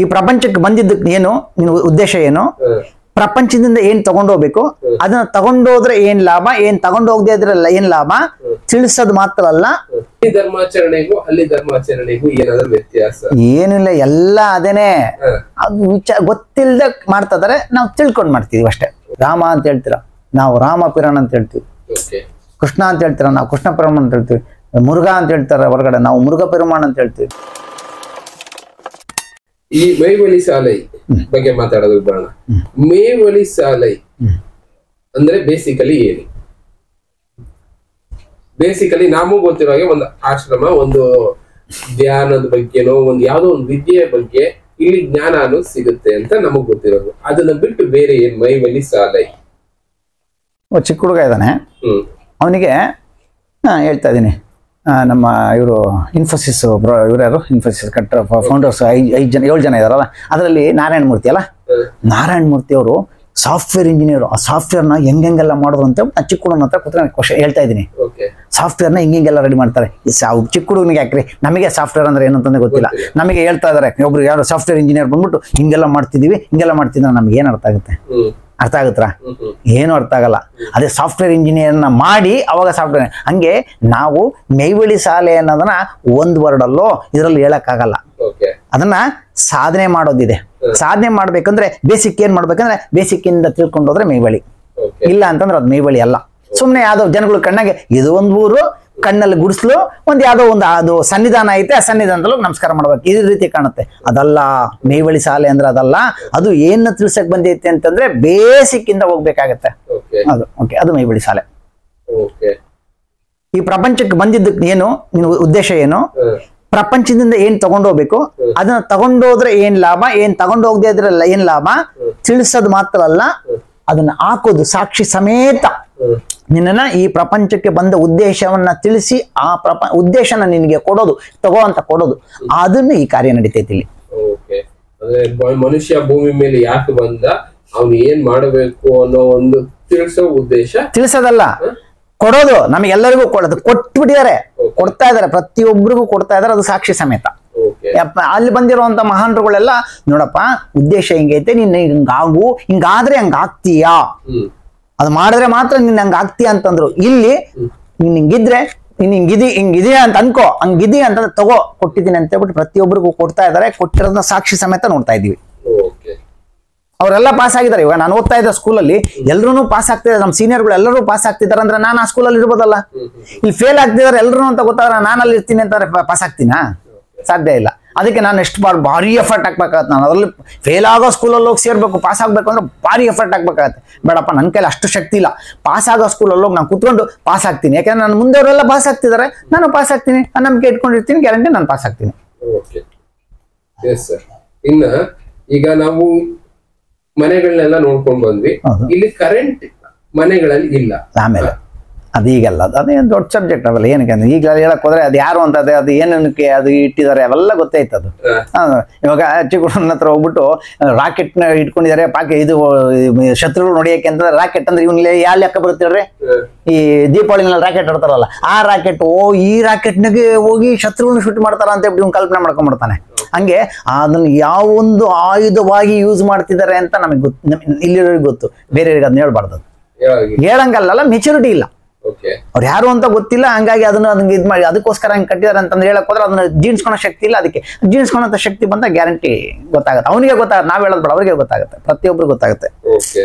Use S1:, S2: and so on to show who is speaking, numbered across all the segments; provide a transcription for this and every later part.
S1: ಈ ಪ್ರಪಂಚಕ್ಕೆ ಬಂದಿದ್ದಕ್ಕೆ ಏನು ನಿನ್ನ ಉದ್ದೇಶ ಏನು ಪ್ರಪಂಚದಿಂದ ಏನ್ ತಗೊಂಡೋಗ್ಬೇಕು ಅದನ್ನ ತಗೊಂಡೋದ್ರೆ ಏನ್ ಲಾಭ ಏನ್ ತಗೊಂಡೋಗದೆ ಇದ್ರಲ್ಲ ಏನ್ ಲಾಭ ತಿಳಿಸೋದು ಮಾತ್ರ ಅಲ್ಲ
S2: ಈ ಧರ್ಮಾಚರಣೆಗೂ ಅಲ್ಲಿ ಧರ್ಮಾಚರಣೆಗೂ ಏನಾದ್ರು ವ್ಯತ್ಯಾಸ
S1: ಏನಿಲ್ಲ ಎಲ್ಲ ಅದೇನೆ
S2: ಹ.
S1: ಅದು ವಿಚಾರ ಗೊತ್ತಿಲ್ಲದೆ ಮಾಡ್ತಾ ಇದಾರೆ ನಾವು ತಿಳ್ಕೊಂಡ್ ಮಾಡ್ತೀವಿ ಅಷ್ಟೇ ರಾಮ ಅಂತ ಹೇಳ್ತೀರ ನಾವು ರಾಮ ಪಿರಣ ಅಂತ ಹೇಳ್ತೀವಿ
S2: ಓಕೆ
S1: ಕೃಷ್ಣ ಅಂತ ಹೇಳ್ತೀರ ನಾವು ಕೃಷ್ಣ ಪರಮ ಅಂತ ಹೇಳ್ತೀವಿ ಮುರುಘಾ ಅಂತ ಹೇಳ್ತಾರೆ ಹೊರಗಡೆ ನಾವು ಮುರುಘಾ ಪೆರುಮಾಣ್ ಅಂತ ಹೇಳ್ತೀವಿ
S2: ಈ ಮೇವಲಿ ಸಾಲೈ ಬಗ್ಗೆ ಮಾತಾಡೋದು ಬರೋಣ ಮೇವಲಿ ಸಾಲೈ ಅಂದ್ರೆ ಬೇಸಿಕಲಿ ಏನು ಬೇಸಿಕಲಿ ನಮಗೂ ಗೊತ್ತಿರೋ ಹಾಗೆ ಒಂದು ಆಶ್ರಮ ಒಂದು ಧ್ಯಾನದ ಬಗ್ಗೆನೋ ಒಂದು ಯಾವ್ದೋ ಒಂದು ವಿದ್ಯೆಯ ಬಗ್ಗೆ ಇಲ್ಲಿ ಜ್ಞಾನ ಅನ್ನೋದು ಸಿಗುತ್ತೆ ಅಂತ ನಮಗ್ ಗೊತ್ತಿರೋದು ಅದನ್ನ ಬಿಟ್ಟು ಬೇರೆ ಏನ್ ಮೈವಲಿ ಸಾಲೈ
S1: ಒಬ್ಬ ಚಿಕ್ಕ ಹುಡುಗ ಇದ್ದಾನೆ
S2: ಹ್ಮ್
S1: ಅವನಿಗೆ ಹೇಳ್ತಾ ಇದ್ದೀನಿ ನಮ್ಮ ಇವರು ಇನ್ಫೋಸಿಸ್ ಬ್ರೋ ಇವ್ರು ಯಾರು ಇನ್ಫೋಸಿಸ್ ಕಟ್ಟ ಫೌಂಡರ್ಸ್ ಐದು ಐದು ಜನ ಏಳು ಜನ ಇದಾರಲ್ಲ ಅದರಲ್ಲಿ ನಾರಾಯಣ ಮೂರ್ತಿ ಅಲ್ಲ
S2: ಹ್ಮ್.
S1: ನಾರಾಯಣ ಮೂರ್ತಿ ಅವರು ಸಾಫ್ಟ್ವೇರ್ ಇಂಜಿನಿಯರ್ ಆ ಸಾಫ್ಟ್ವೇರ್ನ ಹೆಂಗೆಲ್ಲ ಮಾಡೋದು ಅಂತ ನಾನು ಚಿಕ್ಕ ಹುಡುಗನ ಹತ್ರ ಕೂತ್ಕೊಂಡು ಕ್ವಶನ್ ಹೇಳ್ತಾ ಇದ್ದೀನಿ
S2: ಓಕೆ
S1: ಸಾಫ್ಟ್ವೇರ್ನ ಹಿಂಗೆಲ್ಲ ರೆಡಿ ಮಾಡ್ತಾರೆ ಈ ಸಾ ಚಿಕ್ಕ ಹುಡುಗನಿಗೆ ಯಾಕ್ರಿ ನಮಗೆ ಸಾಫ್ಟ್ವೇರ್ ಅಂದ್ರೆ ಏನು ಅಂತಂದ್ರೆ ಗೊತ್ತಿಲ್ಲ ನಮಗೆ ಹೇಳ್ತಾ ಇದಾರೆ ಒಬ್ರು ಯಾರು ಸಾಫ್ಟ್ವೇರ್ ಇಂಜಿನಿಯರ್ ಬಂದ್ಬಿಟ್ಟು ಹಿಂಗೆಲ್ಲ ಮಾಡ್ತಿದೀವಿ ಹಿಂಗೆಲ್ಲ ಮಾಡ್ತಿದ್ರೆ ನಮ್ಗೆ ಏನು ಅರ್ಥ ಆಗುತ್ತೆ
S2: ಹ್ಮ್
S1: ಅರ್ಥ ಆಗುತ್ತಾ
S2: ಹ್ಮ್ ಹ್ಮ್
S1: ಏನು ಅರ್ಥ ಆಗಲ್ಲ ಅದೇ ಸಾಫ್ಟ್ವೇರ್ ಇಂಜಿನಿಯರ್ನ ಮಾಡಿ ಅವಾಗ ಸಾಫ್ಟ್ವೇರ್ ಹಂಗೆ ನಾವು ಮೇಲ್ವಳಿ ಶಾಲೆ ಅನ್ನೋದನ್ನ ಒಂದು ವರ್ಡಲ್ಲೋ ಇದರಲ್ಲಿ ಹೇಳಕ್ಕಾಗಲ್ಲ
S2: ಓಕೆ
S1: ಅದನ್ನ ಸಾಧನೆ ಮಾಡೋದಿದೆ ಸಾಧನೆ ಮಾಡ್ಬೇಕಂದ್ರೆ ಬೇಸಿಕ್ ಏನ್ ಮಾಡ್ಬೇಕಂದ್ರೆ ಬೇಸಿಕ್ ಇಂದ ತಿಳ್ಕೊಂಡು ಹೋದ್ರೆ ಮೇಲ್ವಳಿ
S2: ಓಕೆ
S1: ಇಲ್ಲ ಅಂತಂದ್ರೆ ಅದು ಮೇಲ್ವಳಿ ಅಲ್ಲ ಸುಮ್ಮನೆ ಯಾವ್ದೋ ಜನಗಳು ಕಣ್ಣಾಗೆ ಇದು ಒಂದು ಊರು ಕಣ್ಣಲ್ಲಿ ಗುಡಿಸ್ಲು ಒಂದ್ ಯಾವ್ದೋ ಒಂದು ಅದು ಸನ್ನಿಧಾನ ಐತೆ ಆ ಸನ್ನಿಧಾನದಲ್ಲೂ ನಮಸ್ಕಾರ ಮಾಡ್ಬೇಕು ಈ ರೀತಿ ಕಾಣುತ್ತೆ ಅದಲ್ಲ ಮೇಲ್ವಳಿ ಶಾಲೆ ಅಂದ್ರೆ ಅದಲ್ಲ ಅದು ಏನ ತಿಳ್ಸಕ್ ಬಂದೈತೆ ಅಂತಂದ್ರೆ ಬೇಸಿಕ್ ಇಂದ ಹೋಗ್ಬೇಕಾಗತ್ತೆ
S2: ಓಕೆ
S1: ಅದು ಓಕೆ ಅದು ಮೇಲ್ವಳಿ ಶಾಲೆ
S2: ಓಕೆ
S1: ಈ ಪ್ರಪಂಚಕ್ಕೆ ಬಂದಿದ್ದಕ್ಕೆ ಏನು ನಿನ್ನ ಉದ್ದೇಶ ಏನು
S2: ಹ್ಮ್
S1: ಪ್ರಪಂಚದಿಂದ ಏನ್ ತಗೊಂಡೋಗ್ಬೇಕು ಅದನ್ನ ತಗೊಂಡೋದ್ರೆ ಏನ್ ಲಾಭ ಏನ್ ತಗೊಂಡೋಗದೆ ಇದ್ರಲ್ಲ ಏನ್ ಲಾಭ ತಿಳಿಸೋದು ಮಾತ್ರ ಅಲ್ಲ ಅದನ್ನ ಹಾಕೋದು ಸಾಕ್ಷಿ ಸಮೇತ
S2: ಹ್ಮ್
S1: ನಿನ್ನನ್ನ ಈ ಪ್ರಪಂಚಕ್ಕೆ ಬಂದ ಉದ್ದೇಶವನ್ನ ತಿಳಿಸಿ ಆ ಪ್ರಪ ಉದ್ದೇಶನ ನಿನಗೆ ಕೊಡೋದು ತಗೋ ಅಂತ ಕೊಡೋದು ಅದನ್ನು ಈ ಕಾರ್ಯ ನಡೀತೈತಿ ಇಲ್ಲಿ
S2: ಓಕೆ ಅಂದ್ರೆ ಬ- ಮನುಷ್ಯ ಭೂಮಿ ಮೇಲೆ ಯಾಕೆ ಬಂದ ಅವ್ನು ಏನ್ ಮಾಡಬೇಕು ಅನ್ನೋ ಒಂದು ತಿಳಿಸೋ ಉದ್ದೇಶ
S1: ತಿಳಿಸೋದಲ್ಲ ಕೊಡೋದು ನಮಗೆಲ್ಲರಿಗೂ ಕೊಡೋದು ಕೊಟ್ಬಿಟ್ಟಿದ್ದಾರೆ ಕೊಡ್ತಾ ಇದಾರೆ ಪ್ರತಿಯೊಬ್ಬರಿಗೂ ಕೊಡ್ತಾ ಇದಾರೆ ಅದು ಸಾಕ್ಷಿ ಸಮೇತ
S2: ಓಕೆ
S1: ಯಪ್ಪ ಅಲ್ಲಿ ಬಂದಿರುವಂತ ಮಹಾನ್ರುಗಳೆಲ್ಲ ನೋಡಪ್ಪ ಉದ್ದೇಶ ಹಿಂಗೈತೆ ನೀನ್ ಹಿಂಗಾಗು ಹಿಂಗಾದ್ರೆ ಹಂಗ ಆಗ್ತೀಯಾ
S2: ಹ್ಮ್
S1: ಅದು ಮಾಡಿದ್ರೆ ಮಾತ್ರ ನೀನ್ ಹಂಗ ಆಗ್ತೀಯ ಅಂತಂದ್ರು ಇಲ್ಲಿ ನೀನ್ ಹಿಂಗಿದ್ರೆ ನೀನ್ ಹಿಂಗಿದಿ ಹಿಂಗಿದೀಯ ಅಂತ ಅನ್ಕೋ ಹಂಗಿದಿ ಅಂತ ತಗೋ ಕೊಟ್ಟಿದ್ದೀನಿ ಅಂತ ಹೇಳ್ಬಿಟ್ಟು ಪ್ರತಿಯೊಬ್ಬರಿಗೂ ಕೊಡ್ತಾ ಇದಾರೆ ಕೊಟ್ಟಿರೋದನ್ನ ಸಾಕ್ಷಿ ಸಮೇತ ನೋಡ್ತಾ ಇದೀವಿ
S2: ಓಕೆ
S1: ಅವರೆಲ್ಲ ಪಾಸ್ ಆಗಿದ್ದಾರೆ ಇವಾಗ ನಾನು ಓದ್ತಾ ಇದ್ದ ಸ್ಕೂಲಲ್ಲಿ ಎಲ್ಲರೂ ಪಾಸ್ ಆಗ್ತಿದ್ದಾರೆ ನಮ್ಮ ಸೀನಿಯರ್ಗಳು ಎಲ್ಲರೂ ಪಾಸ್ ಆಗ್ತಿದ್ದಾರೆ ಅಂದ್ರೆ ನಾನು ಆ ಸ್ಕೂಲಲ್ಲಿ ಇರ್ಬೋದಲ್ಲ ಇಲ್ಲಿ ಫೇಲ್ ಆಗ್ತಿದ್ದಾರೆ ಎಲ್ಲರೂ ಅಂತ ಗೊತ್ತಾದ್ರೆ ನಾನು ಅಲ್ಲಿ ಇರ್ತೀನಿ ಅಂತ ಪಾಸ್ ಆಗ್ತೀನಾ ಸಾಧ್ಯ ಇಲ್ಲ ಅದಕ್ಕೆ ನಾನು ಎಷ್ಟು ಬಾರ್ ಭಾರಿ ಎಫರ್ಟ್ ಹಾಕ್ಬೇಕಾಗತ್ತೆ ನಾನು ಅದರಲ್ಲಿ ಫೇಲ್ ಆಗೋ ಸ್ಕೂಲಲ್ಲಿ ಹೋಗಿ ಸೇರ್ಬೇಕು ಪಾಸ್ ಆಗ್ಬೇಕು ಅಂದ್ರೆ ಭಾರಿ ಎಫರ್ಟ್ ಹಾಕ್ಬೇಕಾಗತ್ತೆ ಬೇಡಪ್ಪ ನನ್ನ ಕೈಲಿ ಅಷ್ಟು ಶಕ್ತಿ ಇಲ್ಲ ಪಾಸ್ ಆಗೋ ಸ್ಕೂಲಲ್ಲಿ ಹೋಗಿ ನಾನು ಕುತ್ಕೊಂಡು ಪಾಸ್ ಆಗ್ತೀನಿ ಯಾಕಂದ್ರೆ ನನ್ನ ಮುಂದೆಯವರೆಲ್ಲ ಪಾಸ್ ಆಗ್ತಿದ್ದಾರೆ ನಾನು ಪಾಸ್ ಆಗ್ತೀನಿ ನಾನು ನಂಬಿಕೆ ಇಟ್ಕೊಂಡಿರ್ತೀನಿ ಗ್ಯಾರಂಟಿ ನಾನು ಪಾಸ್ ಆಗ್ತೀನಿ
S2: ಓಕೆ ಎಸ್ ಸರ್ ಇನ್ನ ಈಗ ನಾವು ಮನೆಗಳನ್ನೆಲ್ಲ ನೋಡ್ಕೊಂಡ್ ಬಂದ್ವಿ
S1: ಹೌದು.
S2: ಇಲ್ಲಿ ಕರೆಂಟ್ ಮನೆಗಳಲ್ಲಿ ಇಲ್ಲ
S1: ಆಮೇಲೆ ಅದು ಈಗಲ್ಲ ಅದು ಅದೇನು ದೊಡ್ಡ ಸಬ್ಜೆಕ್ಟ್ ಅವೆಲ್ಲ ಏನಕ್ಕೆ ಅಂದ್ರೆ ಈಗ ಹೇಳಕ್ ಹೋದ್ರೆ ಅದು ಯಾರು ಅಂತ ಅದೇ ಅದು ಏನಕ್ಕೆ ಅದು ಇಟ್ಟಿದ್ದಾರೆ ಅವೆಲ್ಲ ಗೊತ್ತೈತೆ ಅದು
S2: ಹಾ.
S1: ಹಾ, ಇವಾಗ ಚಿಕ್ಕುಡನ ಹತ್ರ ಹೋಗ್ಬಿಟ್ಟು ರಾಕೆಟ್ ನ ಇಟ್ಕೊಂಡಿದ್ದಾರೆ ಪಾಕೆ ಇದು ಈ ಶತ್ರುಗಳು ನೋಡಿಯಕ್ಕೆ ಅಂತ ರಾಕೆಟ್ ಅಂದ್ರೆ ಇವ್ನ ಯಾವ ಲೆಕ್ಕ ಬರುತ್ತೆ ಹೇಳ್ರಿ
S2: ಹ್ಮ್.
S1: ಈ ದೀಪಾವಳಿನಲ್ಲಿ ರಾಕೆಟ್ ಆಡ್ತಾರಲ್ಲ ಆ ರಾಕೆಟ್ ಓ ಈ ರಾಕೆಟ್ನಾಗೆ ಹೋಗಿ ಶತ್ರುಗಳನ್ನ ಶೂಟ್ ಮಾಡ್ತಾರ ಅಂತ ಹೇಳ್ಬಿಟ್ಟು ಇವ್ನು ಕಲ್ಪನೆ ಮಾಡ್ಕೊಂಡ್ಬಿಡ್ತಾನೆ ಹಂಗೆ ಅದನ್ನ ಯಾವ ಒಂದು ಆಯುಧವಾಗಿ ಯೂಸ್ ಮಾಡ್ತಿದ್ದಾರೆ ಅಂತ ನಮಗೆ ಗೊತ್ತು ನಮ್- ಇಲ್ಲಿರೋರಿಗೆ ಗೊತ್ತು ಬೇರೆಯವ್ರಿಗೆ ಅದನ್ನ ಹೇಳ್ಬಾರ್ದು ಅದು.
S2: ಯಾವಾಗಿಲ್ಲ
S1: ಹೇಳಂಗಲ್ಲ ಮೆಚುರಿಟಿ ಇಲ್ಲ
S2: ಓಕೆ
S1: ಅವ್ರು ಯಾರು ಅಂತ ಗೊತ್ತಿಲ್ಲ ಹಂಗಾಗಿ ಅದನ್ನ ಅದನ್ನ ಇದು ಮಾಡಿ ಅದಕ್ಕೋಸ್ಕರ ಹಂಗೆ ಕಟ್ಟಿದಾರೆ ಅಂತಂದ್ರೆ ಹೇಳಕ್ ಹೋದ್ರೆ ಅದನ್ನ ಜೀರ್ಣಿಸ್ಕೊಳೋ ಶಕ್ತಿ ಇಲ್ಲ ಅದಕ್ಕೆ ಜೀರ್ಣಿಸ್ಕೊಳೋ ಶಕ್ತಿ ಬಂದ ಗ್ಯಾರಂಟಿ ಗೊತ್ತಾಗುತ್ತೆ ಅವನಿಗೆ ಗೊತ್ತಾಗುತ್ತೆ ನಾವ್ ಹೇಳೋದು ಬೇಡ ಅವ್ರಿಗೆ ಗೊತ್ತಾಗುತ್ತೆ ಪ್ರತಿಯೊಬ್ಬರು ಗೊತ್ತಾಗುತ್ತೆ
S2: ಓಕೆ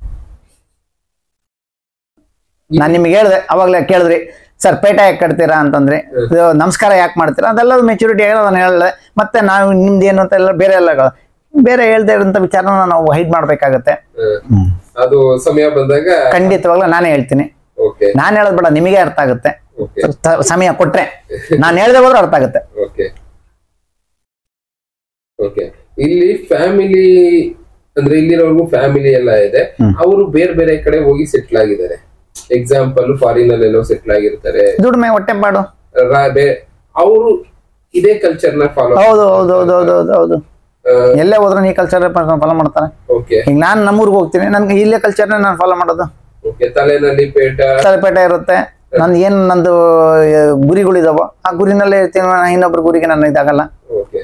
S1: ನಾನು ನಿಮಗೆ ಹೇಳಿದೆ ಅವಾಗಲೇ ಕೇಳಿದ್ರಿ ಸರ್ ಪೇಟ ಯಾಕೆ ಕಟ್ತೀರಾ ಅಂತಂದ್ರೆ ಇದು ನಮಸ್ಕಾರ ಯಾಕೆ ಮಾಡ್ತೀರಾ ಅದೆಲ್ಲ ಮೆಚುರಿಟಿ ಆಗಿದೆ ಅದನ್ನ ಹೇಳಿದೆ ಮತ್ತೆ ನಾವು ನಿಮ್ದು ಏನು ಅಂತ ಎಲ್ಲ ಬೇರೆ ಎಲ್ಲ ಬೇರೆ ಹೇಳ್ದೇ ಇರೋಂಥ ವಿಚಾರನ ನಾವು ಹೈಡ್ ಮಾಡ್ಬೇಕಾಗತ್ತೆ ಹ್ಮ್.
S2: ಅದು ಸಮಯ ಬಂದಾಗ
S1: ಖಂಡಿತವಾಗ್ಲೂ ನಾನೇ ಹೇಳ್ತೀನಿ
S2: ಓಕೆ
S1: ನಾನು ಹೇಳೋದು ಬೇಡ ನಿಮಗೆ ಅರ್ಥ ಆಗುತ್ತೆ
S2: ಓಕೆ
S1: ತ- ಸಮಯ ಕೊಟ್ರೆ ನಾನು ಹೇಳ್ದೆ ಹೋದ್ರೆ ಅರ್ಥ ಆಗುತ್ತೆ
S2: ಓಕೆ ಓಕೆ ಇಲ್ಲಿ ಫ್ಯಾಮಿಲಿ ಅಂದ್ರೆ ಇಲ್ಲಿರೋರ್ಗು ಫ್ಯಾಮಿಲಿ ಎಲ್ಲ ಇದೆ ಅವರು ಬೇರೆ ಬೇರೆ ಕಡೆ ಹೋಗಿ ಸೆಟ್ಲ್ ಆಗಿದ್ದಾರೆ ಎಕ್ಸಾಂಪಲ್ ಫಾರಿನ್ ಅಲ್ಲೆಲ್ಲೋ ಸೆಟ್ಲ್ ಆಗಿರ್ತಾರೆ
S1: ದುಡಿಮೆ ಹೊಟ್ಟೆ ಪಾಡು
S2: ಅವರು ಇದೇ ಕಲ್ಚರ್ ನ ಫಾಲೋ
S1: ಹೌದು ಹೌದು ಹೌದು ಹೌದು ಹೌದು ಹೌದು ಎಲ್ಲೇ ಹೋದ್ರೆ ಈ ಕಲ್ಚರ್ ಫಾಲೋ ಮಾಡ್ತಾರೆ
S2: ಓಕೆ
S1: ಈಗ ನಾನು ನಮ್ಮೂರಿಗೆ ಹೋಗ್ತೀನಿ ನನ್ಗೆ ಇಲ್ಲೇ ಕಲ್ಚರ್ನ ನಾನು ಫಾಲೋ ಮಾಡೋದು
S2: ಓಕೆ ತಲೆನಲ್ಲಿ ಪೇಟ
S1: ತಲೆಪೇಟೆ ಇರುತ್ತೆ ನಂದು ಏನು ನಂದು ಆ, ಗುರಿಗಳಿದಾವೋ ಆ ಗುರಿನಲ್ಲೇ ಇರ್ತೀನಿ ನಾನು ಇನ್ನೊಬ್ರ ಗುರಿಗೆ ನಾನು ಇದಾಗಲ್ಲ
S2: ಓಕೆ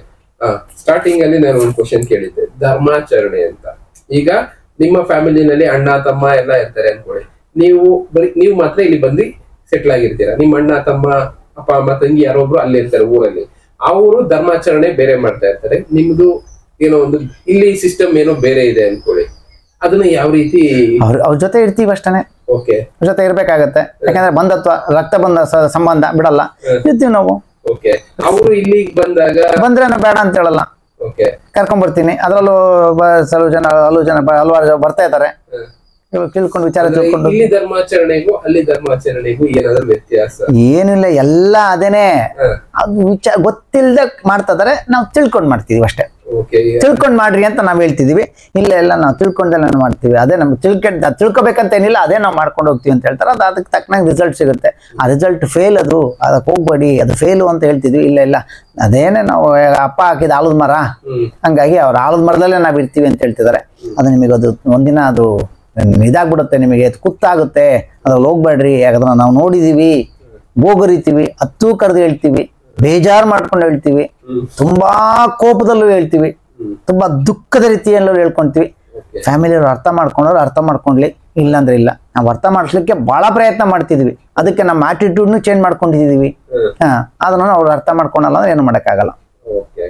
S2: ಸ್ಟಾರ್ಟಿಂಗ್ ಅಲ್ಲಿ ನಾನು ಒಂದು ಕ್ವಶನ್ ಕೇಳಿದ್ದೆ ಧರ್ಮಾಚರಣೆ ಅಂತ ಈಗ ನಿಮ್ಮ ಫ್ಯಾಮಿಲಿನಲ್ಲಿ ಅಣ್ಣ ತಮ್ಮ ಎಲ್ಲ ಇರ್ತಾರೆ ಅನ್ಕೊಳ್ಳಿ ನೀವು ಬರೀ ನೀವು ಮಾತ್ರ ಇಲ್ಲಿ ಬಂದು ಸೆಟ್ಲ್ ಆಗಿರ್ತೀರಾ ನಿಮ್ಮ ಅಣ್ಣ ತಮ್ಮ ಅಪ್ಪ ಅಮ್ಮ ತಂಗಿ ಯಾರೊಬ್ರು ಅಲ್ಲಿ ಇರ್ತಾರೆ ಊರಲ್ಲಿ ಅವರು ಧರ್ಮಾಚರಣೆ ಬೇರೆ ಮಾಡ್ತಾ ಇರ್ತಾರೆ ನಿಮ್ದು ಏನೋ ಒಂದು ಇಲ್ಲಿ ಸಿಸ್ಟಮ್ ಏನೋ ಬೇರೆ ಇದೆ ಅನ್ಕೊಳ್ಳಿ ಅದನ್ನ ಯಾವ ರೀತಿ
S1: ಅವ್ರ ಅವ್ರ ಜೊತೆ ಇರ್ತೀವಿ ಅಷ್ಟೇ
S2: ಓಕೆ
S1: ಅವ್ರ ಜೊತೆ ಇರ್ಬೇಕಾಗತ್ತೆ ಯಾಕಂದ್ರೆ ಬಂಧತ್ವ ರಕ್ತ ಬಂಧ ಸ- ಸಂಬಂಧ ಬಿಡಲ್ಲ ಇರ್ತೀವಿ ನಾವು
S2: ಓಕೆ ಅವರು ಇಲ್ಲಿಗೆ ಬಂದಾಗ
S1: ಬಂದ್ರೆ ನಾವು ಬೇಡ ಅಂತ ಹೇಳಲ್ಲ
S2: ಓಕೆ
S1: ಕರ್ಕೊಂಡ್ ಬರ್ತೀನಿ ಅದರಲ್ಲೂ ಕೆಲವು ಜನ ಹಲವು ಜನ ಬ- ಹಲವಾರು ಜನ ಬರ್ತಾ ಇದ್ದಾರೆ ಇವಾಗ ತಿಳ್ಕೊಂಡು ವಿಚಾರ ತಿಳ್ಕೊಂಡು
S2: ಇಲ್ಲಿ ಧರ್ಮಾಚರಣೆಗೂ ಅಲ್ಲಿ ಧರ್ಮಾಚರಣೆಗೂ ಏನಾದ್ರು ವ್ಯತ್ಯಾಸ
S1: ಏನಿಲ್ಲ ಎಲ್ಲ ಅದೇನೆ
S2: ಹ.
S1: ಅದು ವಿಚಾರ ಗೊತ್ತಿಲ್ಲದೆ ಮಾಡ್ತಾ ಇದಾರೆ ನಾವು ತಿಳ್ಕೊಂಡು ಮಾಡ್ತೀವಿ ಅಷ್ಟೇ
S2: ಓಕೆ
S1: ತಿಳ್ಕೊಂಡು ಮಾಡ್ರಿ ಅಂತ ನಾವು ಹೇಳ್ತಿದೀವಿ ಇಲ್ಲ ಇಲ್ಲ ನಾವು ತಿಳ್ಕೊಂಡೆಲ್ಲ ಮಾಡ್ತೀವಿ ಅದೇ ನಮ್ಗೆ ತಿಳ್ಕೊಂಡ್ ತಿಳ್ಕೊಬೇಕಂತ ಏನಿಲ್ಲ ಅದೇ ನಾವು ಮಾಡ್ಕೊಂಡು ಹೋಗ್ತೀವಿ ಅಂತ ಹೇಳ್ತಾರೆ ಅದು ಅದಕ್ಕೆ ತಕ್ಕನಾಗಿ ರಿಸಲ್ಟ್ ಸಿಗುತ್ತೆ ಆ ರಿಸಲ್ಟ್ ಫೇಲ್ ಅದು ಅದಕ್ಕೆ ಹೋಗ್ಬೇಡಿ ಅದು ಫೇಲು ಅಂತ ಹೇಳ್ತಿದ್ವಿ ಇಲ್ಲ ಇಲ್ಲ ಅದೇನೆ ನಾವು ಅಪ್ಪ ಹಾಕಿದ ಆಲದ ಮರ
S2: ಹ್ಮ್
S1: ಹಂಗಾಗಿ ಅವ್ರ ಆಲದ ಮರದಲ್ಲೇ ನಾವು ಇರ್ತೀವಿ ಅಂತ ಹೇಳ್ತಿದ್ದಾರೆ ಅದು ನಿಮಗೆ ಅದು ಒಂದಿನ ಅದು ಇದಾಗ್ಬಿಡುತ್ತೆ ನಿಮಗೆ ಅದು ಕುತ್ತಾಗುತ್ತೆ ಅದ್ರಲ್ಲಿ ಹೋಗ್ಬೇಡ್ರಿ ಯಾಕಂದ್ರೆ ನಾವು ನೋಡಿದೀವಿ ಗೋಗರಿತೀವಿ ಹತ್ತು ಕರೆದು ಹೇಳ್ತೀವಿ ಬೇಜಾರು ಮಾಡ್ಕೊಂಡು ಹೇಳ್ತೀವಿ
S2: ಹ್ಮ್
S1: ತುಂಬಾ ಕೋಪದಲ್ಲೂ ಹೇಳ್ತೀವಿ
S2: ಹ್ಮ್
S1: ತುಂಬಾ ದುಃಖದ ರೀತಿಯಲ್ಲೂ ಹೇಳ್ಕೊಂತೀವಿ
S2: ಓಕೆ
S1: ಫ್ಯಾಮಿಲಿಯವ್ರು ಅರ್ಥ ಮಾಡ್ಕೊಂಡ್ರು ಅರ್ಥ ಮಾಡ್ಕೊಂಡ್ಲಿ ಇಲ್ಲಾಂದ್ರೆ ಇಲ್ಲ ನಾವು ಅರ್ಥ ಮಾಡಿಸ್ಲಿಕ್ಕೆ ಬಹಳ ಪ್ರಯತ್ನ ಮಾಡ್ತಿದ್ವಿ ಅದಕ್ಕೆ ನಮ್ಮ ಆಟಿಟ್ಯೂಡ್ನು ಚೇಂಜ್ ಮಾಡ್ಕೊಂಡಿದೀವಿ
S2: ಹ್ಮ್
S1: ಹಾ ಅದನ್ನು ಅವ್ರು ಅರ್ಥ ಮಾಡ್ಕೊಳಲ್ಲ ಅಂದ್ರೆ ಏನು ಮಾಡೋಕ್ಕಾಗಲ್ಲ
S2: ಓಕೆ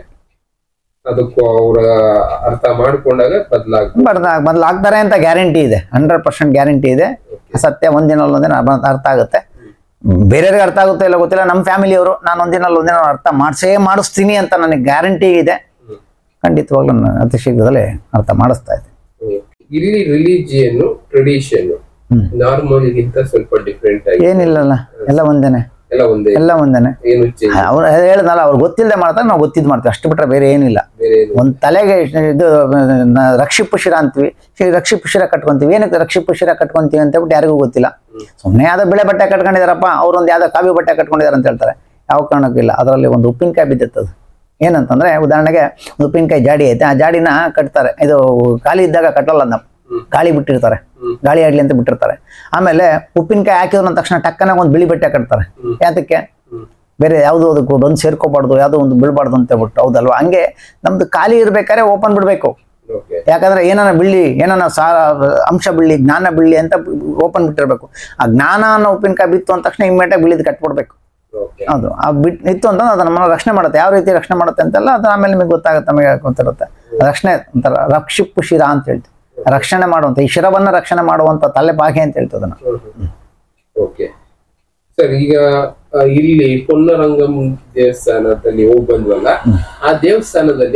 S2: ಅದಕ್ಕೂ ಅವರ ಅರ್ಥ ಮಾಡ್ಕೊಂಡಾಗ ಬದಲಾಗ
S1: ಬರ್ದ ಬದಲಾಗ್ತಾರೆ ಅಂತ ಗ್ಯಾರಂಟಿ ಇದೆ ಹಂಡ್ರೆಡ್ ಪರ್ಸೆಂಟ್ ಗ್ಯಾರಂಟಿ ಇದೆ ಸತ್ಯ ಒಂದಿನ ಒಂದಿನ ಅರ್ಥ- ಅರ್ಥ ಆಗುತ್ತೆ ಬೇರೆಯವ್ರಿಗೆ ಅರ್ಥ ಆಗುತ್ತೋ ಇಲ್ಲ ಗೊತ್ತಿಲ್ಲ ನಮ್ಮ ಫ್ಯಾಮಿಲಿಯವರು ನಾನು ಒಂದಿನ ಒಂದಿನ ಅರ್ಥ ಮಾಡಿಸೇ ಮಾಡಿಸ್ತೀನಿ ಅಂತ ನನಗೆ ಗ್ಯಾರಂಟಿ ಇದೆ ಖಂಡಿತವಾಗ್ಲೂ ನಾನು ಅತಿ ಶೀಘ್ರದಲ್ಲೇ ಅರ್ಥ ಮಾಡಿಸ್ತಾ ಇದ್ದೆ
S2: ಇಲ್ಲಿ ರಿಲಿಜಿಯನ್ ಟ್ರೆಡಿಷನ್
S1: ಹ್ಮ್.
S2: ನಾರ್ಮಲ್ ಗಿಂತ ಸ್ವಲ್ಪ ಡಿಫ್ರೆಂಟ್ ಆಗಿ
S1: ಏನಿಲ್ಲಲ್ಲ ಎಲ್ಲ ಒಂದೇನೆ
S2: ಎಲ್ಲ ಒಂದೇ
S1: ಎಲ್ಲ ಒಂದೇನೆ
S2: ಏನು ಚೇಂಜ್
S1: ಅವ್ರು ಹೇಳಿದ್ನಲ್ಲ ಅವ್ರು ಗೊತ್ತಿಲ್ಲದೆ ಮಾಡ್ತಾರೆ ನಾವು ಗೊತ್ತಿದ್ದು ಮಾಡ್ತೀವಿ ಅಷ್ಟು ಬಿಟ್ರೆ ಬೇರೆ ಏನಿಲ್ಲ
S2: ಬೇರೆ ಏನು
S1: ಒಂದ್ ತಲೆಗೆ ಇದು ನ- ರಕ್ಷಿಪು ಶಿರ ಅಂತೀವಿ ಶಿ- ರಕ್ಷಿಪು ಶಿರ ಕಟ್ಕೊಂತೀವಿ ಏನಕ್ಕೆ ರಕ್ಷಿಪು ಶಿರ ಕಟ್ಕೊಂತೀವಿ ಅಂತ ಹೇಳ್ಬಿಟ್ಟು ಯಾರಿಗೂ ಗೊತ್ತಿಲ್ಲ ಸುಮ್ಮನೆ ಯಾವ್ದೋ ಬೆಳೆ ಬಟ್ಟೆ ಕಟ್ಕೊಂಡಿದಾರಪ್ಪ ಅವ್ರೊಂದು ಯಾವ್ದೋ ಕಾವಿ ಬಟ್ಟೆ ಕಟ್ಕೊಂಡಿದಾರೆ ಅಂತ ಹೇಳ್ತಾರೆ ಯಾವ ಕಾರಣಕ್ಕೂ ಇಲ್ಲ ಅದರಲ್ಲಿ ಒಂದು ಉಪ್ಪಿನಕಾಯಿ ಬಿದ್ದಿರ್ತದೆ ಏನಂತಂದ್ರೆ ಉದಾಹರಣೆಗೆ ಒಂದು ಉಪ್ಪಿನಕಾಯಿ ಜಾಡಿ ಐತೆ ಆ ಜಾಡಿನ ಕಟ್ತಾರೆ ಇದು ಖಾಲಿ ಇದ್ದಾಗ ಕಟ್ಟಲ್ಲ ನಾವು ಗಾಳಿ ಬಿಟ್ಟಿರ್ತಾರೆ
S2: ಹ್ಮ್.
S1: ಗಾಳಿ ಆಡ್ಲಿ ಅಂತ ಬಿಟ್ಟಿರ್ತಾರೆ ಆಮೇಲೆ ಉಪ್ಪಿನಕಾಯಿ ಹಾಕಿದ್ರು ಅಂದ ತಕ್ಷಣ ಟಕ್ಕನ ಒಂದು ಬಿಳಿ ಬಟ್ಟೆ ಕಟ್ತಾರೆ ಯಾತಕ್ಕೆ
S2: ಹ್ಮ್.
S1: ಬೇರೆ ಯಾವುದೋ ಅದಕ್ಕೆ ಬಂದು ಸೇರ್ಕೋಬಾರ್ದು ಯಾವುದೋ ಒಂದು ಬೀಳ್ಬಾರ್ದು ಅಂತ ಹೇಳ್ಬಿಟ್ಟು ಹೌದಲ್ವಾ ಹಂಗೆ ನಮ್ದು ಖಾಲಿ ಇರ್ಬೇಕಾದ್ರೆ ಓಪನ್ ಬಿಡಬೇಕು
S2: ಓಕೆ
S1: ಯಾಕಂದ್ರೆ ಏನಾನ ಬಿಳ್ಳಿ ಏನಾನ ಸಾ ಅಂಶ ಬಿಳ್ಳಿ ಜ್ಞಾನ ಬಿಳ್ಳಿ ಅಂತ ಓಪನ್ ಬಿಟ್ಟಿರ್ಬೇಕು ಆ ಜ್ಞಾನ ಅನ್ನೋ ಉಪ್ಪಿನಕಾಯಿ ಬಿತ್ತು ಅಂದ ತಕ್ಷಣ ಇಮ್ಮಿಡಿಯೇಟ್ ಬಿಳಿದ್ ಕಟ್ಬಿಡ್ಬೇಕು
S2: ಓಕೆ
S1: ಹೌದು ಆ ಬಿಟ್ ಇತ್ತು ಅಂತ ಅದು ನಮ್ಮನ್ನ ರಕ್ಷಣೆ ಮಾಡುತ್ತೆ ಯಾವ ರೀತಿ ರಕ್ಷಣೆ ಮಾಡುತ್ತೆ ಅಂತೆಲ್ಲ ಅದು ಆಮೇಲೆ ನಿಮಗೆ ಗೊತ್ತಾಗುತ್ತೆ ನಮಗೆ ಗೊತ್ತಿರುತ್ತೆ ರಕ್ಷಣೆ ಒಂಥರ ರಕ್ಷಿಪ್ಪು ಶಿರ ಅಂತ ಹೇಳ್ತೀವಿ ರಕ್ಷಣೆ ಮಾಡುವಂತ ಈ ಶಿರವನ್ನ ರಕ್ಷಣೆ ಮಾಡುವಂತ ತಲೆ ಬಾಗೆ ಅಂತ ಹೇಳ್ತೀವಿ ಅದನ್ನ
S2: ಓಕೆ ಸರ್ ಈಗ ಆ, ಇಲ್ಲಿ ಪೊನ್ನರಂಗಂ ದೇವಸ್ಥಾನದಲ್ಲಿ ಹೋಗಿ ಬಂದ್ವಲ್ಲ ಆ ದೇವಸ್ಥಾನದಲ್ಲಿ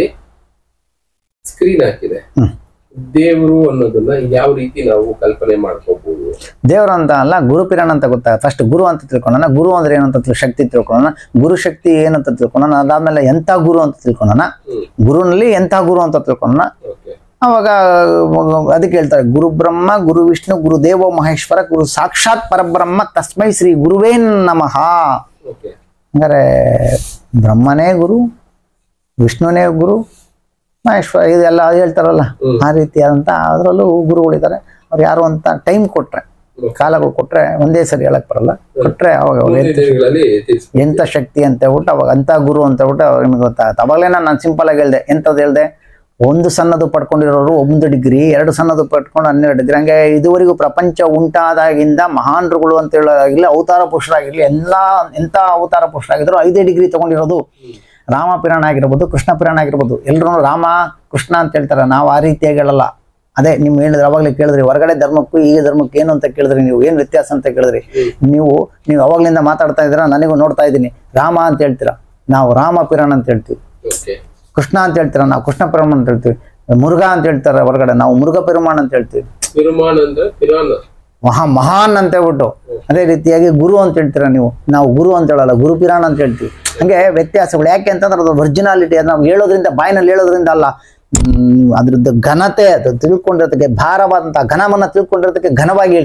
S2: ಸ್ಕ್ರೀನ್ ಹಾಕಿದೆ
S1: ಹ್ಮ್.
S2: ದೇವರು ಅನ್ನೋದನ್ನ ಯಾವ ರೀತಿ ನಾವು ಕಲ್ಪನೆ ಮಾಡ್ಕೋಬಹುದು
S1: ದೇವರು ಅಂತ ಅಲ್ಲ ಗುರುಪಿರಣ ಅಂತ ಗೊತ್ತಾಗುತ್ತೆ ಫಸ್ಟ್ ಗುರು ಅಂತ ತಿಳ್ಕೊಳ್ಳೋಣ ಗುರು ಅಂದ್ರೆ ಏನಂತ ತಿಳ್- ಶಕ್ತಿ ತಿಳ್ಕೊಳ್ಳೋಣ ಗುರು ಶಕ್ತಿ ಏನಂತ ತಿಳ್ಕೊಳ್ಳೋಣ ಅದಾದ್ಮೇಲೆ ಎಂಥ ಗುರು ಅಂತ ತಿಳ್ಕೊಳ್ಳೋಣ
S2: ಹ್ಮ್
S1: ಗುರುನಲ್ಲಿ ಎಂಥ ಗುರು ಅಂತ ತಿಳ್ಕೊಳ್ಳೋಣ
S2: ಓಕೆ
S1: ಅವಾಗ ಅದಕ್ಕೆ ಹೇಳ್ತಾರೆ ಗುರು ಬ್ರಹ್ಮ ಗುರು ವಿಷ್ಣು ಗುರು ದೇವೋ ಮಹೇಶ್ವರ ಗುರು ಸಾಕ್ಷಾತ್ ಪರಬ್ರಹ್ಮ ತಸ್ಮೈ ಶ್ರೀ ಗುರುವೇ ನಮಃ
S2: ಓಕೆ
S1: ಹಂಗಾರೆ ಬ್ರಹ್ಮನೇ ಗುರು ವಿಷ್ಣುನೇ ಗುರು ಮಹೇಶ್ವರ ಇದೆಲ್ಲ ಹೇಳ್ತಾರಲ್ಲ
S2: ಹ್ಮ್.
S1: ಆ ರೀತಿಯಾದಂಥ ಅದರಲ್ಲೂ ಗುರುಗಳಿದ್ದಾರೆ ಅವ್ರು ಯಾರು ಅಂತ ಟೈಮ್ ಕೊಟ್ರೆ ಕಾಲಗಳು ಕೊಟ್ರೆ ಒಂದೇ ಸರಿ ಹೇಳಕ್ ಬರಲ್ಲ ಕೊಟ್ರೆ ಅವಾಗ ಅವ್ರು
S2: ಮುಂದಿನ ದಿನಗಳಲ್ಲಿ ತಿಳಿಸ್ಬೋದು
S1: ಎಂಥ ಶಕ್ತಿ ಅಂತ ಹೇಳ್ಬಿಟ್ಟು ಅವಾಗ ಅಂಥ ಗುರು ಅಂತ ಹೇಳ್ಬಿಟ್ಟು ಅವ್ರು ನಿಮಗೆ ಗೊತ್ತಾಗುತ್ತೆ ಅವಾಗಲೇ ನಾನು ಸಿಂಪಲ್ ಆಗಿ ಹೇಳ್ದೆ ಎಂಥದ್ದು ಹೇಳ್ದೆ ಒಂದು ಸಣ್ಣದು ಪಡ್ಕೊಂಡಿರೋರು ಒಂದು ಡಿಗ್ರಿ ಎರಡು ಸಣ್ಣದು ಪಡ್ಕೊಂಡು ಹನ್ನೆರಡು ಡಿಗ್ರಿ ಹಂಗೆ ಇದುವರೆಗೂ ಪ್ರಪಂಚ ಉಂಟಾದಾಗಿಂದ ಮಹಾನ್ರುಗಳು ಅಂತ ಹೇಳೋದಾಗಿರ್ಲಿ ಅವತಾರ ಪುರುಷರಾಗಿರ್ಲಿ ಎಲ್ಲ ಎಂಥ ಅವತಾರ ಪುರುಷರಾಗಿದ್ರು ಐದೇ ಡಿಗ್ರಿ ತಗೊಂಡಿರೋದು ರಾಮ ಪಿರಾಣ ಆಗಿರ್ಬೋದು ಕೃಷ್ಣ ಪಿರಾಣ ಆಗಿರ್ಬೋದು ಎಲ್ಲರೂ ರಾಮ ಕೃಷ್ಣ ಅಂತ ಹೇಳ್ತಾರೆ ನಾವು ಆ ರೀತಿಯಾಗಿ ಹೇಳಲ್ಲ ಅದೇ ನೀವು ಹೇಳಿದ್ರೆ ಅವಾಗಲೇ ಕೇಳಿದ್ರಿ ಹೊರಗಡೆ ಧರ್ಮಕ್ಕೂ ಈಗ ಧರ್ಮಕ್ಕೆ ಏನು ಅಂತ ಕೇಳಿದ್ರಿ ನೀವು ಏನು ವ್ಯತ್ಯಾಸ ಅಂತ ಕೇಳಿದ್ರಿ ನೀವು ನೀವು ಅವಾಗ್ಲಿಂದ ಮಾತಾಡ್ತಾ ಇದ್ದೀರಾ ನನಗೂ ನೋಡ್ತಾ ಇದ್ದೀನಿ ರಾಮ ಅಂತ ಹೇಳ್ತೀರಾ ನಾವು ರಾಮ ಪಿರಾಣ ಅಂತ ಹೇಳ್ತೀವಿ
S2: ಓಕೆ
S1: ಕೃಷ್ಣ ಅಂತ ಹೇಳ್ತೀರಾ ನಾವು ಕೃಷ್ಣ ಪರಮ ಅಂತ ಹೇಳ್ತೀವಿ ಮುರುಘಾ ಅಂತ ಹೇಳ್ತಾರೆ ಹೊರಗಡೆ ನಾವು ಮುರುಘ ಪೆರುಮಾಣ್ ಅಂತ ಹೇಳ್ತೀವಿ
S2: ಪಿರುಮಾನ್ ಅಂದ್ರೆ ಪಿರಾನ
S1: ಮಹಾ ಮಹಾನ್ ಅಂತ ಹೇಳ್ಬಿಟ್ಟು ಅದೇ ರೀತಿಯಾಗಿ ಗುರು ಅಂತ ಹೇಳ್ತೀರಾ ನೀವು ನಾವು ಗುರು ಅಂತ ಹೇಳಲ್ಲ ಗುರು ಪಿರಾಣ ಅಂತ ಹೇಳ್ತೀವಿ ಹಂಗೆ ವ್ಯತ್ಯಾಸಗಳು ಯಾಕೆ ಅಂತಂದ್ರೆ ಅದು ಒರಿಜಿನಾಲಿಟಿ ಅದು ನಾವು ಹೇಳೋದ್ರಿಂದ ಬಾಯಿನಲ್ಲಿ ಹೇಳೋದ್ರಿಂದ ಅಲ್ಲ ಹ್ಮ್, ಅದ್ರದ್ದು ಘನತೆ ಅದು ತಿಳ್ಕೊಂಡಿರೋದಕ್ಕೆ ಭಾರವಾದಂತಹ ಘನವನ್ನ ತಿಳ್ಕೊಂಡಿರೋದಕ್ಕೆ ಘನವಾಗಿ ಹೇಳ್ತೀವಿ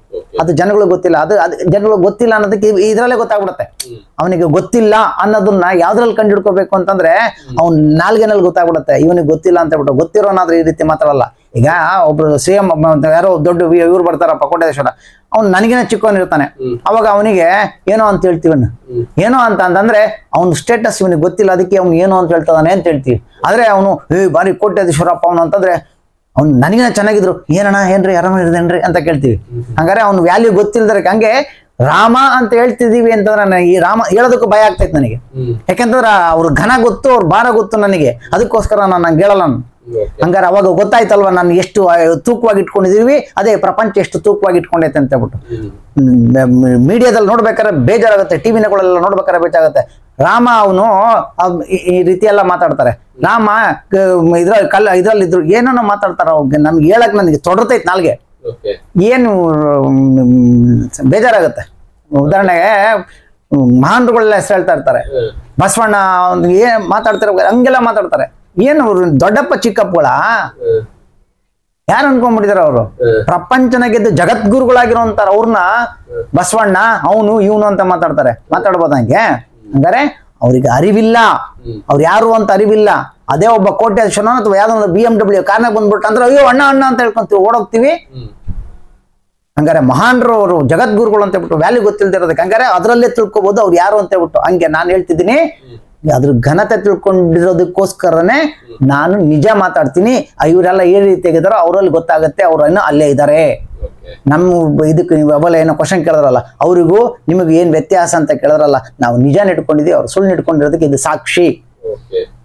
S2: ಓಕೆ
S1: ಅದು ಜನಗಳಿಗೆ ಗೊತ್ತಿಲ್ಲ ಅದು ಅದು ಜನಗಳಿಗೆ ಗೊತ್ತಿಲ್ಲ ಅನ್ನೋದಕ್ಕೆ ಇದ್- ಇದ್ರಲ್ಲೇ ಗೊತ್ತಾಗ್ಬಿಡುತ್ತೆ
S2: ಹ್ಮ್.
S1: ಅವನಿಗೆ ಗೊತ್ತಿಲ್ಲ ಅನ್ನೋದನ್ನ ಯಾವ್ದ್ರಲ್ಲಿ ಕಂಡಿಡ್ಕೋಬೇಕು ಅಂತಂದ್ರೆ ಅವ್ನ್ ನಾಲ್ಗೆನಲ್ಲಿ ಗೊತ್ತಾಗ್ಬಿಡುತ್ತೆ ಇವನಿಗೆ ಗೊತ್ತಿಲ್ಲ ಅಂತ ಹೇಳ್ಬಿಟ್ಟು ಗೊತ್ತಿರೋನಾದ್ರೆ ಈ ರೀತಿ ಮಾತಾಡಲ್ಲ ಈಗ ಒಬ್ರು ಸಿ ಎಂ ಯಾರೋ ದೊಡ್ಡ ಇವ್ರು ಬರ್ತಾರಪ್ಪ ಕೋಟೇಶ್ವರ ಅವ್ನು ನನಗಿನ ಚಿಕ್ಕವನಿರ್ತಾನೆ
S2: ಹ್ಮ್.
S1: ಅವಾಗ ಅವನಿಗೆ ಏನೋ ಅಂತ ಹೇಳ್ತೀವಿ ಅವ್ನು.
S2: ಹ್ಮ್.
S1: ಏನೋ ಅಂತ ಅಂತಂದ್ರೆ ಅವ್ನ ಸ್ಟೇಟಸ್ ಇವನಿಗೆ ಗೊತ್ತಿಲ್ಲ ಅದಕ್ಕೆ ಅವ್ನು ಏನೋ ಅಂತ ಹೇಳ್ತಾನೆ ಅಂತ ಹೇಳ್ತೀವಿ ಆದ್ರೆ ಅವನು ಏ ಬಾರಿ ಕೋಟ್ಯಾಧೀಶ್ವರಪ್ಪ ಅವನು ಅಂತಂದ್ರೆ ಅವ್ನು ನನಗಿನ ಚೆನ್ನಾಗಿದ್ರು ಏನಣ್ಣ ಏನ್ರಿ ಆರಾಮ ಇರ್ದೇನ್ರಿ ಅಂತ ಕೇಳ್ತೀವಿ ಹಂಗಾರೆ ಅವ್ನ ವ್ಯಾಲ್ಯೂ ಗೊತ್ತಿಲ್ದರೆ ಹಂಗೆ ರಾಮ ಅಂತ ಹೇಳ್ತಿದೀವಿ ಅಂತಂದ್ರೆ ನನಗೆ ಈ ರಾಮ ಹೇಳೋದಕ್ಕೂ ಭಯ ಆಗ್ತೈತೆ ನನಗೆ
S2: ಹ್ಮ್
S1: ಯಾಕಂತಂದ್ರೆ ಅವ್ರ ಘನ ಗೊತ್ತು ಅವ್ರ ಭಾರ ಗೊತ್ತು ನನಗೆ ಅದಕ್ಕೋಸ್ಕರ ನಾನು ಹಂಗೆ ಹೇಳಲ್ಲ ನಾನು
S2: ಓಕೆ
S1: ಹಂಗಾರೆ ಅವಾಗ ಗೊತ್ತಾಯ್ತಲ್ವಾ ನಾನು ಎಷ್ಟು ಆ, ತೂಕವಾಗಿ ಇಟ್ಕೊಂಡಿದೀವಿ ಅದೇ ಪ್ರಪಂಚ ಎಷ್ಟು ತೂಕವಾಗಿ ಇಟ್ಕೊಂಡೈತೆ ಅಂತ ಹೇಳ್ಬಿಟ್ಟು
S2: ಹ್ಮ್
S1: ಮೀಡಿಯಾದಲ್ಲಿ ನೋಡ್ಬೇಕಾದ್ರೆ ಬೇಜಾರಾಗುತ್ತೆ ಟಿವಿನಗಳೆಲ್ಲ ನೋಡ್ಬೇಕಾದ್ರೆ ಬೇಜಾಗುತ್ತೆ ರಾಮ ಅವನು ಈ ರೀತಿ ಎಲ್ಲ ಮಾತಾಡ್ತಾರೆ ರಾಮ ಕ- ಇದ್ರ ಕಲ್ಲ ಇದ್ರಲ್ಲಿ ಇದ್ರು ಏನೇನೋ ಮಾತಾಡ್ತಾರ ಅವ್ರಿಗೆ ನನ್ಗೆ ಹೇಳಕ್ ನನಗೆ ತೊಡರ್ತೈತೆ ನಾಲ್ಗೆ
S2: ಓಕೆ
S1: ಏನು ಮ್, ಬೇಜಾರಾಗುತ್ತೆ ಉದಾಹರಣೆಗೆ ಮಹಾನ್ರುಗಳೆಲ್ಲ ಹೆಸರು ಹೇಳ್ತಾ ಇರ್ತಾರೆ
S2: ಹ್ಮ್
S1: ಬಸವಣ್ಣ ಅವ್ನು ಏನ್ ಮಾತಾಡ್ತಾರೆ ಹಂಗೆಲ್ಲ ಮಾತಾಡ್ತಾರೆ ಏನು ಅವ್ರು ದೊಡ್ಡಪ್ಪ ಚಿಕ್ಕಪ್ಪಗಳ
S2: ಹ್ಮ್
S1: ಯಾರು ಅನ್ಕೊಂಡ್ಬಿಟ್ಟಿದಾರೆ ಅವರು
S2: ಹ್ಮ್.
S1: ಪ್ರಪಂಚನ ಗೆದ್ದು ಜಗದ್ಗುರುಗಳಾಗಿರೋಂತಾರ ಅವ್ರನ್ನ ಬಸವಣ್ಣ ಅವನು ಇವನು ಅಂತ ಮಾತಾಡ್ತಾರೆ ಮಾತಾಡ್ಬೋದ ಹಂಗೆ ಹಂಗಾರೆ ಅವ್ರಿಗೆ ಅರಿವಿಲ್ಲ
S2: ಹ್ಮ್.
S1: ಅವ್ರು ಯಾರು ಅಂತ ಅರಿವಿಲ್ಲ ಅದೇ ಒಬ್ಬ ಕೋಟ್ಯಾಧೀಶನ ಅಥವಾ ಯಾವ್ದೋ ಒಂದು ಬಿ ಎಂ ಡಬ್ಲ್ಯೂ ಕಾರ್ನಾಗ ಬಂದ್ಬಿಟ್ಟು ಅಂದ್ರೆ ಅಯ್ಯೋ ಅಣ್ಣ ಅಣ್ಣ ಅಂತ ಹೇಳ್ಕೊಂತೀವಿ ಓಡೋಗ್ತೀವಿ
S2: ಹ್ಮ್
S1: ಹಂಗಾರೆ ಮಹಾನ್ರು ಅವರು ಜಗದ್ಗುರುಗಳು ಅಂತ ಹೇಳ್ಬಿಟ್ಟು ವ್ಯಾಲ್ಯೂ ಗೊತ್ತಿಲ್ದಿರೋದಕ್ಕೆ ಹಂಗಾರೆ ಅದರಲ್ಲೇ ತಿಳ್ಕೊಬಹುದು ಅವ್ರು ಯಾರು ಅಂತ ಹೇಳ್ಬಿಟ್ಟು ಹಂಗೆ ನಾನು ಹೇಳ್ತಿದ್ದೀನಿ ಅದ್ರ ಘನತೆ ತಿಳ್ಕೊಂಡಿರೋದಕ್ಕೋಸ್ಕರನೇ ನಾನು ನಿಜ ಮಾತಾಡ್ತೀನಿ ಆ, ಇವರೆಲ್ಲ ಏನ್ ರೀತಿ ತೆಗೆದಾರೋ ಅವರಲ್ಲಿ ಗೊತ್ತಾಗತ್ತೆ ಅವ್ರನ್ನ ಅಲ್ಲೇ ಇದ್ದಾರೆ
S2: ಓಕೆ
S1: ನಮ್ಮ ಇದಕ್ಕೆ ನೀವು ಅವೆಲ್ಲ ಏನೋ ಕ್ವಶನ್ ಕೇಳಿದ್ರಲ್ಲ ಅವರಿಗೂ ನಿಮಗೆ ಏನ್ ವ್ಯತ್ಯಾಸ ಅಂತ ಕೇಳಿದ್ರಲ್ಲ ನಾವು ನಿಜ ಇಟ್ಕೊಂಡಿದೀವಿ ಅವ್ರು ಸುಳ್ಳು ಇಟ್ಕೊಂಡಿರೋದಕ್ಕೆ ಇದು ಸಾಕ್ಷಿ
S2: ಓಕೆ